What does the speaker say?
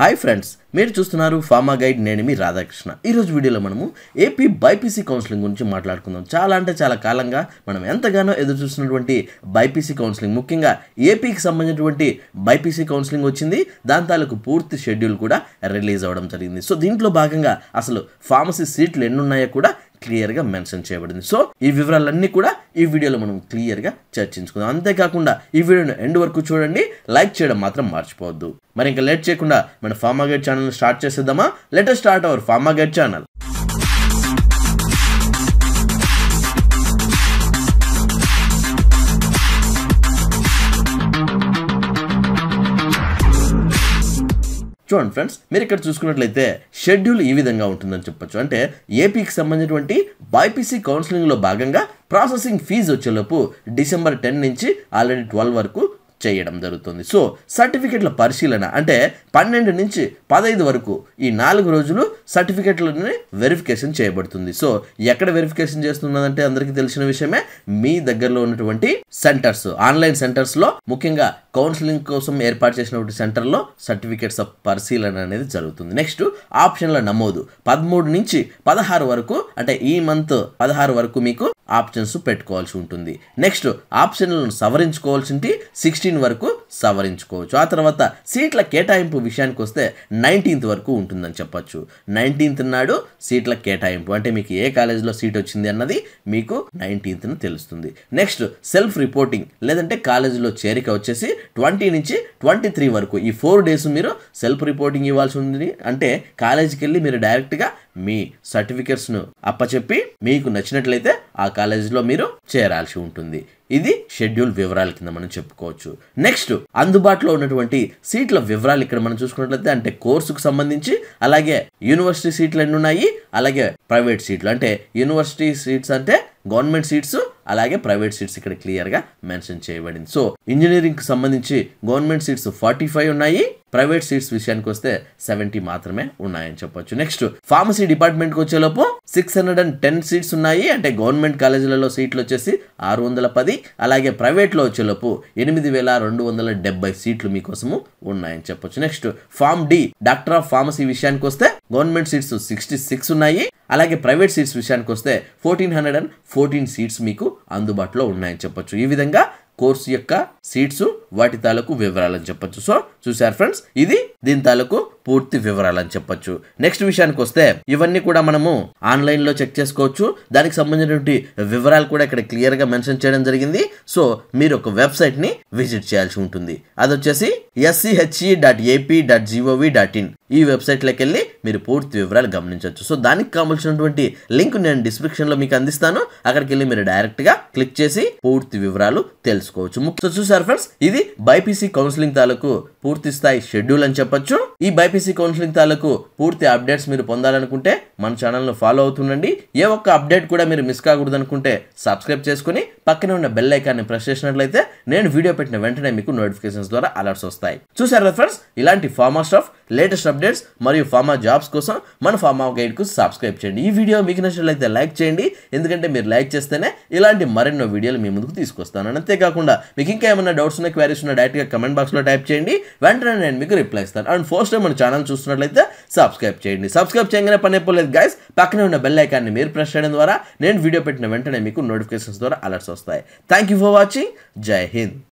hi friends మీరు చూస్తున్నారు pharma guide నేను మీ రాధాకృష్ణ ఈరోజు వీడియోలో మనము ఏపీ బైపీసీ కౌన్సిలింగ్ గురించి మాట్లాడుకుందాం చాలా అంటే చాలా కాలంగా మనం ఎంతగానో ఎదురు చూస్తున్నటువంటి బైపీసీ కౌన్సిలింగ్ ముఖ్యంగా ఏపీకి సంబంధించినటువంటి బైపీసీ కౌన్సిలింగ్ వచ్చింది దాని తాలూకు పూర్తి షెడ్యూల్ కూడా రిలీజ్ అవ్వడం జరిగింది సో దీంట్లో భాగంగా అసలు ఫార్మసీ సీట్లు ఎన్ని ఉన్నాయో కూడా క్లియర్గా మెన్షన్ చేయబడింది సో ఈ వివరాలన్నీ కూడా ఈ వీడియోలో మనం క్లియర్గా చర్చించుకుందాం అంతేకాకుండా ఈ వీడియోను ఎండ్ వరకు చూడండి లైక్ చేయడం మాత్రం మర్చిపోవద్దు మరి ఇంకా లేట్ చేయకుండా మన ఫార్మా గైడ్ ఛానల్ స్టార్ట్ చేసేద్దామా let's start our pharma guide channel చూడండి ఫ్రెండ్స్ మీరు ఇక్కడ చూసుకున్నట్లయితే షెడ్యూల్ ఈ విధంగా ఉంటుందని చెప్పొచ్చు అంటే ఏపీకి సంబంధించినటువంటి బైపీసీ కౌన్సిలింగ్లో భాగంగా ప్రాసెసింగ్ ఫీజు వచ్చేలోపు డిసెంబర్ టెన్ నుంచి ఆల్రెడీ ట్వెల్వ్ వరకు చేయడం జరుగుతుంది సో సర్టిఫికెట్ల పరిశీలన అంటే పన్నెండు నుంచి పదహైదు వరకు ఈ నాలుగు రోజులు సర్టిఫికెట్లని వెరిఫికేషన్ చేయబడుతుంది సో ఎక్కడ వెరిఫికేషన్ చేస్తున్నదంటే అందరికీ తెలిసిన విషయమే మీ దగ్గరలో ఉన్నటువంటి సెంటర్స్ ఆన్లైన్ సెంటర్స్లో ముఖ్యంగా కౌన్సిలింగ్ కోసం ఏర్పాటు చేసినటువంటి సెంటర్లో సర్టిఫికేట్స్ ఆఫ్ పరిశీలన అనేది జరుగుతుంది నెక్స్ట్ ఆప్షన్ల నమోదు పదమూడు నుంచి పదహారు వరకు అంటే ఈ మంత్ పదహారు వరకు మీకు ఆప్షన్స్ పెట్టుకోవాల్సి ఉంటుంది నెక్స్ట్ ఆప్షన్లను సవరించుకోవాల్సింది సిక్స్టీన్ వరకు సవరించుకోవచ్చు ఆ తర్వాత సీట్ల కేటాయింపు విషయానికి వస్తే నైన్టీన్త్ వరకు ఉంటుందని చెప్పొచ్చు నైన్టీన్త్ నాడు సీట్ల కేటాయింపు అంటే మీకు ఏ కాలేజీలో సీట్ వచ్చింది అన్నది మీకు నైన్టీన్త్ను తెలుస్తుంది నెక్స్ట్ సెల్ఫ్ రిపోర్టింగ్ లేదంటే కాలేజీలో చేరిక వచ్చేసి ట్వంటీ నుంచి ట్వంటీ త్రీ వరకు ఈ ఫోర్ డేస్ మీరు సెల్ఫ్ రిపోర్టింగ్ ఇవ్వాల్సి ఉంది అంటే కాలేజీకి వెళ్ళి మీరు డైరెక్ట్గా మీ సర్టిఫికెట్స్ను అప్పచెప్పి మీకు నచ్చినట్లయితే ఆ కాలేజీలో మీరు చేరాల్సి ఉంటుంది ఇది షెడ్యూల్ వివరాల కింద మనం చెప్పుకోవచ్చు నెక్స్ట్ అందుబాటులో ఉన్నటువంటి సీట్ల వివరాలు ఇక్కడ మనం చూసుకున్నట్లయితే అంటే కోర్సుకు సంబంధించి అలాగే యూనివర్సిటీ సీట్లు ఎన్ని ఉన్నాయి అలాగే ప్రైవేట్ సీట్లు అంటే యూనివర్సిటీ సీట్స్ అంటే గవర్నమెంట్ సీట్స్ అలాగే ప్రైవేట్ సీట్స్ ఇక్కడ క్లియర్గా మెన్షన్ చేయబడింది సో ఇంజనీరింగ్కి సంబంధించి గవర్నమెంట్ సీట్స్ ఫార్టీ ఫైవ్ ఉన్నాయి ప్రైవేట్ సీట్స్ విషయానికి వస్తే సెవెంటీ మాత్రమే ఉన్నాయని చెప్పొచ్చు నెక్స్ట్ ఫార్మసీ డిపార్ట్మెంట్కి వచ్చేలోపు six hundred and ten seats ఉన్నాయి అంటే గవర్నమెంట్ కాలేజీలలో సీట్లు వచ్చేసి ఆరు వందల పది అలాగే ప్రైవేట్లో వచ్చేలోపు ఎనిమిది వేల రెండు వందల డెబ్బై సీట్లు మీకోసము ఉన్నాయని చెప్పొచ్చు next pharm D doctor of pharmacy విషయానికి వస్తే గవర్నమెంట్ సీట్స్ సిక్స్టీ సిక్స్ ఉన్నాయి అలాగే ప్రైవేట్ సీట్స్ విషయానికి వస్తే fourteen hundred and fourteen seats మీకు అందుబాటులో ఉన్నాయని చెప్పొచ్చు ఈ విధంగా కోర్సు యొక్క సీట్స్ వాటి తాలూకు వివరాలని చెప్పొచ్చు సో చూసారు ఫ్రెండ్స్ ఇది దీని తాలూకు పూర్తి వివరాలని చెప్పొచ్చు నెక్స్ట్ విషయానికి వస్తే ఇవన్నీ కూడా మనము ఆన్లైన్ లో చెక్ చేసుకోవచ్చు దానికి సంబంధించినటువంటి వివరాలు కూడా ఇక్కడ క్లియర్ గా మెన్షన్ చేయడం జరిగింది సో మీరు ఒక వెబ్సైట్ ని విజిట్ చేయాల్సి ఉంటుంది అది వచ్చేసి SCHE dot AP dot GOV dot in ఈ వెబ్సైట్లోకి వెళ్ళి మీరు పూర్తి వివరాలు గమనించవచ్చు సో దానికి కావాల్సినటువంటి లింక్ నేను డిస్క్రిప్షన్ లో మీకు అందిస్తాను అక్కడికి వెళ్ళి మీరు డైరెక్ట్ గా క్లిక్ చేసి పూర్తి వివరాలు తెలుసుకోవచ్చు సో చూసారు ఫ్రెండ్స్ ఇది బైపీసీ కౌన్సిలింగ్ తాలూకు పూర్తి స్థాయి షెడ్యూల్ అని చెప్పొచ్చు ఈ బైపీసీ కౌన్సిలింగ్ తాలూకు పూర్తి అప్డేట్స్ మీరు పొందాలనుకుంటే మన ఛానల్ను ఫాలో అవుతుండండి ఏ ఒక్క అప్డేట్ కూడా మీరు మిస్ కాకూడదు అనుకుంటే సబ్స్క్రైబ్ చేసుకుని పక్కనే ఉన్న బెల్ ఐకాన్ని ప్రెస్ చేసినట్లయితే నేను వీడియో పెట్టిన వెంటనే మీకు నోటిఫికేషన్స్ ద్వారా అలర్ట్స్ వస్తాయి చూసారా ఫ్రెండ్స్ ఇలాంటి ఫార్మా స్టఫ్ లేటెస్ట్ అప్డేట్స్ మరియు ఫార్మా జాబ్స్ కోసం మన ఫార్మా గైడ్కు సబ్స్క్రైబ్ చేయండి ఈ వీడియో మీకు నచ్చినట్లయితే లైక్ చేయండి ఎందుకంటే మీరు లైక్ చేస్తేనే ఇలాంటి మరెన్నో వీడియోలు మీ ముందుకు తీసుకొస్తాను అంతేకాకుండా మీకు ఇంకా ఏమైనా డౌట్స్ ఉన్న క్వారీస్ ఉన్న డైరెక్ట్గా కమెంట్ బాక్స్లో టైప్ చేయండి వెంటనే నేను మీకు రిప్లై ఇస్తాను అండ్ ఫస్ట్ టైం మన ఛానల్ చూస్తున్నట్లయితే సబ్స్క్రైబ్ చేయండి సబ్స్క్రైబ్ చేయగానే పని అయిపోలేదు గైస్ పక్కనే ఉన్న బెల్ ఐకాన్ని మీరు ప్రెస్ చేయడం ద్వారా నేను వీడియో పెట్టిన వెంటనే మీకు నోటిఫికేషన్స్ ద్వారా అలర్ట్స్ వస్తాయి థ్యాంక్ యూ ఫర్ వాచింగ్ జై హింద్